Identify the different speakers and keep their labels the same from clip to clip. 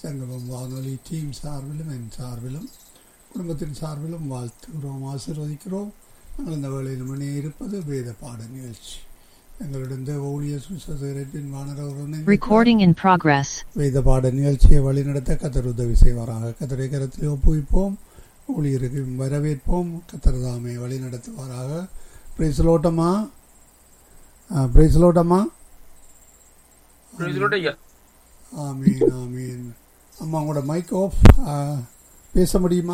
Speaker 1: சங்கமம் வானொலி டீம் சார்பிலும் என் சார்பிலும் குடும்பத்தின் சார்பிலும் வாழ்த்துகிறோம் ஆசீர்வதிக்கிறோம் நாங்கள் இந்த வேளையில் மணி இருப்பது வேத பாட நிகழ்ச்சி எங்களுடன் தேவ ஊழியர் சுசேரத்தின் வானரவருடன்
Speaker 2: Recording in progress.
Speaker 1: வேத பாட நிகழ்ச்சியை வழிநடத்த கத்தர் உதவி செய்வாராக கத்தரை கரத்தில் ஒப்புவிப்போம் ஊழியருக்கு வரவேற்போம் கத்தர் தாமே வழி நடத்துவாராக பிரைஸ்லோட்டமா பிரைஸ்லோட்டமா
Speaker 3: பிரைஸ்லோட் ஐயா
Speaker 1: ஆமீன் ஆமீன் அம்மா உங்களோட மைக் ஆஃப் பேச முடியுமா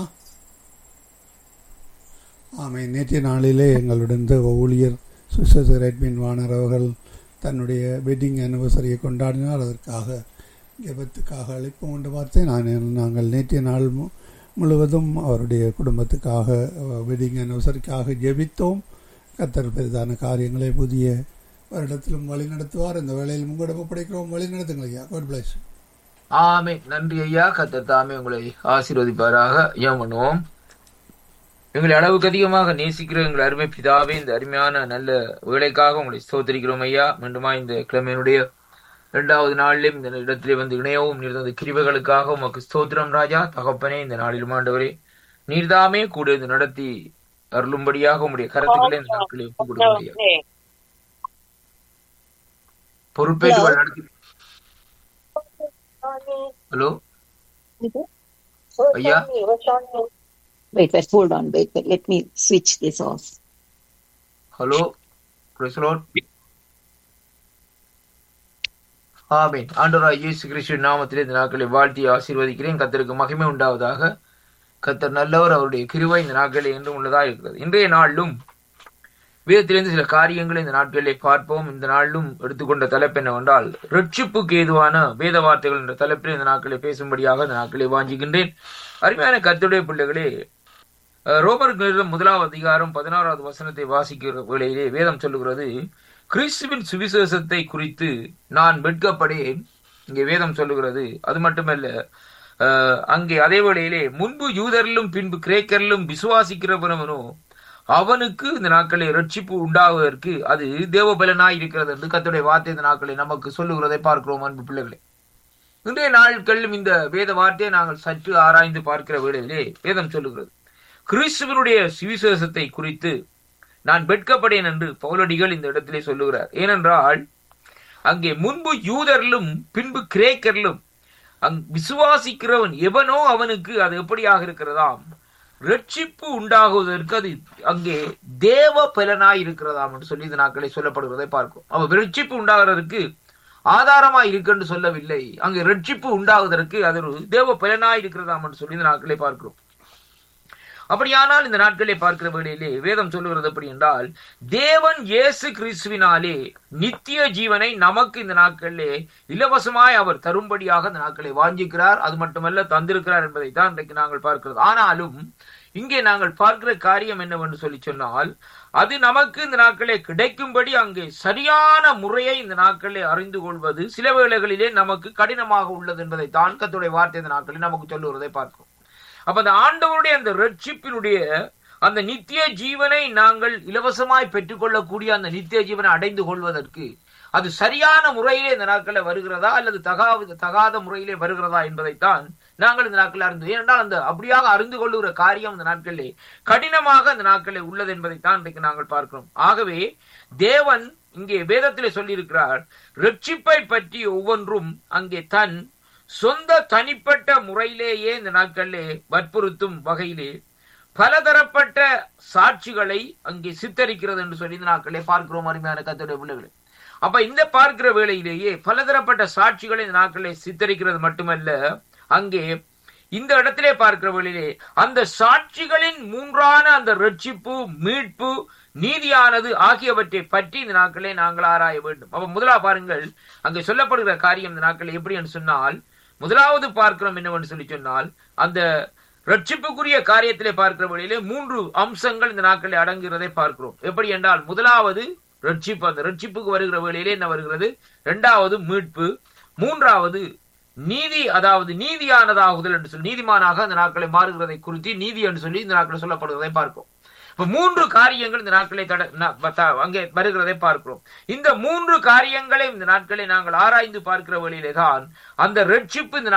Speaker 1: ஆமீன் நேற்றைய நாளிலே எங்களுடன் தேவ ஊழியர் சுசேசர் எட்மின் வாணர் அவர்கள் தன்னுடைய வெட்டிங் அனிவர்சரியை கொண்டாடினார் அதற்காக ஜெபத்துக்காக அழைப்பு கொண்டு பார்த்தேன் நான் நாங்கள் நேற்றைய நாள் மு- முழுவதும் அவருடைய குடும்பத்துக்காக வெட்டிங் அனிவர்சரிக்காக ஜெபித்தோம் கத்தர் பெரிதான காரியங்களை புதிய வருடத்திலும் வழி நடத்துவார் இந்த வேளையில் உங்களிடம் ஒப்படைக்கிறோம் வழி நடத்துங்கள் ஐயா காட் பிளஸ்
Speaker 3: ஆமே நன்றி ஐயா கத்தர் தாமே உங்களை ஆசீர்வதிப்பாராக ஏன் பண்ணுவோம் எங்களை அளவுக்கு அதிகமாக நேசிக்கிற எங்கள் அருமை பிதாவே இந்த அருமையான நல்ல வேலைக்காக உங்களை ஸ்தோத்திரிக்கிறோம் ஐயா மீண்டுமா இந்த கிழமையினுடைய இரண்டாவது நாளிலும் இந்த இடத்திலே வந்து இணையவும் நீர் தந்த கிருபைகளுக்காக உமக்கு ஸ்தோத்திரம் ராஜா தகப்பனே இந்த நாளிலும் ஆண்டவரே நீர்தாமே கூட இது நடத்தி அருளும்படியாக உங்களுடைய கருத்துக்களை இந்த நாட்களில் ஒப்புக் கொடுக்கிறோம் ஐயா பொறுப்பேற்று நடத்தி ஹலோ ஐயா
Speaker 4: Wait, wait, hold on, wait, wait, let me switch this off.
Speaker 3: Hello praise the Lord ஆமீன் ஆண்டவராய் இயேசு கிறிஸ்து நாமத்திலே இந்த நாட்களை வாழ்த்தி ஆசீர்வதிக்கிறேன் கத்தருக்கு மகிமை உண்டாவதாக கத்தர் நல்லவர் அவருடைய கிருபை இந்த நாட்களில் என்றும் உள்ளதா இருக்கிறது இன்றைய நாளிலும் வேதத்திலிருந்து சில காரியங்களை இந்த நாட்களிலே பார்ப்போம் இந்த நாளிலும் எடுத்துக்கொண்ட தலைப்பு என்னவென்றால் ரட்சிப்புக்கு ஏதுவான வேத வார்த்தைகள் என்ற தலைப்பில் இந்த நாட்களை பேசும்படியாக இந்த நாட்களை வாஞ்சிக்கின்றேன் அருமையான கர்த்தருடைய பிள்ளைகளே அஹ், ரோமர் நிறுவனம் முதலாவது அதிகாரம் பதினாறாவது வசனத்தை வாசிக்கிற வேளையிலே வேதம் சொல்லுகிறது கிறிஸ்துவின் சுவிசேஷத்தை குறித்து நான் வெட்கப்படேன் இங்கே வேதம் சொல்லுகிறது அது மட்டுமல்ல அஹ், அங்கே அதே வேளையிலே முன்பு யூதரிலும் பின்பு கிரேக்கரிலும் விசுவாசிக்கிறவனவனோ அவனுக்கு இந்த நாட்களில் ரட்சிப்பு உண்டாவதற்கு அது தேவபலனாய் இருக்கிறது என்று கர்த்தருடைய வார்த்தை இந்த நாட்களை நமக்கு சொல்லுகிறதை பார்க்கிறோம் அன்பு பிள்ளைகளே இன்றைய நாட்களிலும் இந்த வேத வார்த்தையை நாங்கள் சற்று ஆராய்ந்து பார்க்கிற வேளையிலே வேதம் சொல்லுகிறது கிறிஸ்துவனுடைய சுவிசேஷத்தை குறித்து நான் வெட்கப்படேன் என்று பவுலடிகள் இந்த இடத்திலே சொல்லுகிறார் ஏனென்றால் அங்கே முன்பு யூதரிலும் பின்பு கிரேக்கரிலும் அங் விசுவாசிக்கிறவன் எவனோ அவனுக்கு அது எப்படியாக இருக்கிறதாம் ரட்சிப்பு உண்டாகுவதற்கு அது அங்கே தேவ பலனாய் இருக்கிறதாம் என்று சொல்லி இந்த நாட்களை சொல்லப்படுகிறதை பார்க்கும் அவன் ரட்சிப்பு உண்டாகிறதுக்கு ஆதாரமா இருக்குன்னு சொல்லவில்லை அங்கே ரட்சிப்பு உண்டாகுவதற்கு அது ஒரு தேவ பலனாய் இருக்கிறதாம் என்று சொல்லி இந்த நாட்களை பார்க்கிறோம் அப்படியானால் இந்த நாட்களை பார்க்கிற வேளையிலே வேதம் சொல்லுகிறது எப்படி என்றால் தேவன் இயேசு கிறிஸ்துவினாலே நித்திய ஜீவனை நமக்கு இந்த நாட்களிலே இலவசமாய் அவர் தரும்படியாக இந்த நாட்களை வாஞ்சிக்கிறார் அது மட்டுமல்ல தந்திருக்கிறார் என்பதை தான் இன்றைக்கு நாங்கள் பார்க்கிறது ஆனாலும் இங்கே நாங்கள் பார்க்கிற காரியம் என்னவென்று சொல்லி சொன்னால் அது நமக்கு இந்த நாட்களே கிடைக்கும்படி அங்கே சரியான முறையை இந்த நாட்களே அறிந்து கொள்வது சில வேளைகளிலே நமக்கு கடினமாக உள்ளது என்பதை தான் கத்துடைய வார்த்தை இந்த நாட்களில் நமக்கு சொல்லுவதை பார்க்கிறோம் அப்ப அந்த ஆண்டவருடைய அந்த ரட்சிப்பினுடைய அந்த நித்திய ஜீவனை நாங்கள் இலவசமாய் பெற்றுக்கொள்ளக்கூடிய அந்த நித்திய ஜீவனை அடைந்து கொள்வதற்கு அது சரியான முறையிலே இந்த நாட்களில் வருகிறதா அல்லது தகாத தகாத முறையிலே வருகிறதா என்பதைத்தான் நாங்கள் இந்த நாட்களில் அறிந்து ஏனென்றால் அந்த அப்படியாக அறிந்து கொள்ளுகிற காரியம் இந்த நாட்களிலே கடினமாக அந்த நாட்களிலே உள்ளது என்பதைத்தான் இன்றைக்கு நாங்கள் பார்க்கிறோம் ஆகவே தேவன் இங்கே வேதத்திலே சொல்லியிருக்கிறார் ரட்சிப்பை பற்றி ஒவ்வொன்றும் அங்கே தன் சொந்த தனிப்பட்ட முறையிலேயே இந்த நாட்களிலே வற்புறுத்தும் வகையிலே பலதரப்பட்ட சாட்சிகளை அங்கே சித்தரிக்கிறது என்று சொல்லி இந்த நாட்களே பார்க்கிறோம் அருமையான கத்தோடைய பிள்ளைகளை அப்ப இந்த பார்க்கிற வேளையிலேயே பலதரப்பட்ட சாட்சிகளை இந்த நாட்களை சித்தரிக்கிறது மட்டுமல்ல அங்கே இந்த இடத்திலே பார்க்கிற வேளையிலே அந்த சாட்சிகளின் மூன்றான அந்த ரட்சிப்பு மீட்பு நீதியானது ஆகியவற்றை பற்றி இந்த நாட்களே நாங்கள் ஆராய வேண்டும் அப்ப முதலா பாருங்கள் அங்கே சொல்லப்படுகிற காரியம் இந்த நாட்கள் எப்படி என்று சொன்னால் முதலாவது பார்க்கிறோம் என்னவென்று சொல்லி சொன்னால் அந்த ரட்சிப்புக்குரிய காரியத்திலே பார்க்கிற வழியிலே மூன்று அம்சங்கள் இந்த நாட்களில் அடங்குகிறதை பார்க்கிறோம் எப்படி என்றால் முதலாவது ரட்சிப்பு அந்த ரட்சிப்புக்கு வருகிற வேளையிலே என்ன வருகிறது இரண்டாவது மீட்பு மூன்றாவது நீதி அதாவது நீதியானதாகுதல் என்று சொல்லி நீதிமானாக அந்த நாட்களை மாறுகிறதை குறித்து நீதி என்று சொல்லி இந்த நாட்களில் சொல்லப்படுவதை பார்க்கிறோம் இப்ப மூன்று காரியங்கள் இந்த நாட்களை தட ந- த- அங்கே வருகிறதை பார்க்கிறோம் இந்த மூன்று காரியங்களை இந்த நாட்களை நாங்கள் ஆராய்ந்து பார்க்கிற வழியிலே தான் அந்த ரட்சிப்பு இந்த